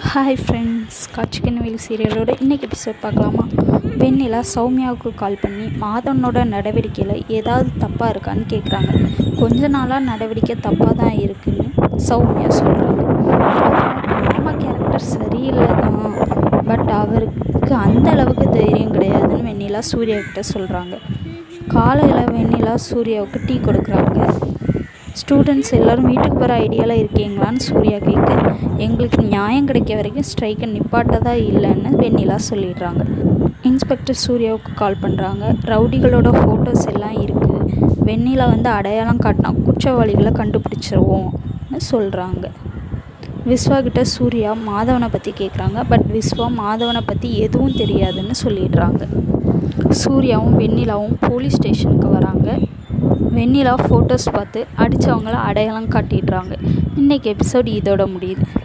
hi friends காட்சிக்கனவேலி சீரியலோட இன்றைக்கி episode பார்க்கலாமா வெண்ணிலா சௌமியாவுக்கு கால் பண்ணி மாதவனோட நடவடிக்கையில் ஏதாவது தப்பாக இருக்கான்னு கேட்குறாங்க கொஞ்ச நாளாக நடவடிக்கை தப்பாக தான் இருக்குன்னு சௌமியா சொல்கிறாங்க மாமா கேரக்டர் சரியில்லை தான் பட் அவருக்கு அந்த அளவுக்கு தைரியம் கிடையாதுன்னு வெண்ணிலா சூர்யா கிட்ட சொல்கிறாங்க காலையில் வெண்ணிலா சூர்யாவுக்கு டீ கொடுக்குறாங்க ஸ்டூடெண்ட்ஸ் எல்லோரும் வீட்டுக்கு போகிற ஐடியாவில் இருக்கீங்களான்னு சூர்யா கேட்க எங்களுக்கு நியாயம் கிடைக்க வரைக்கும் ஸ்ட்ரைக்கை நிப்பாட்டதா இல்லைன்னு வெண்ணிலா சொல்லிடுறாங்க இன்ஸ்பெக்டர் சூர்யாவுக்கு கால் பண்ணுறாங்க ரவுடிகளோட ஃபோட்டோஸ் எல்லாம் இருக்குது வெண்ணிலா வந்து அடையாளம் காட்டினா குற்றவாளிகளை கண்டுபிடிச்சிருவோம்னு சொல்கிறாங்க விஸ்வா கிட்ட சூர்யா மாதவனை பற்றி கேட்குறாங்க பட் விஸ்வா மாதவனை பற்றி எதுவும் தெரியாதுன்னு சொல்லிடுறாங்க சூர்யாவும் வெண்ணிலாவும் போலீஸ் ஸ்டேஷனுக்கு வராங்க வெண்ணிலா ஃபோட்டோஸ் பார்த்து அடித்தவங்கள அடையாளம் காட்டிடுறாங்க இன்றைக்கி எபிசோட் இதோட முடியுது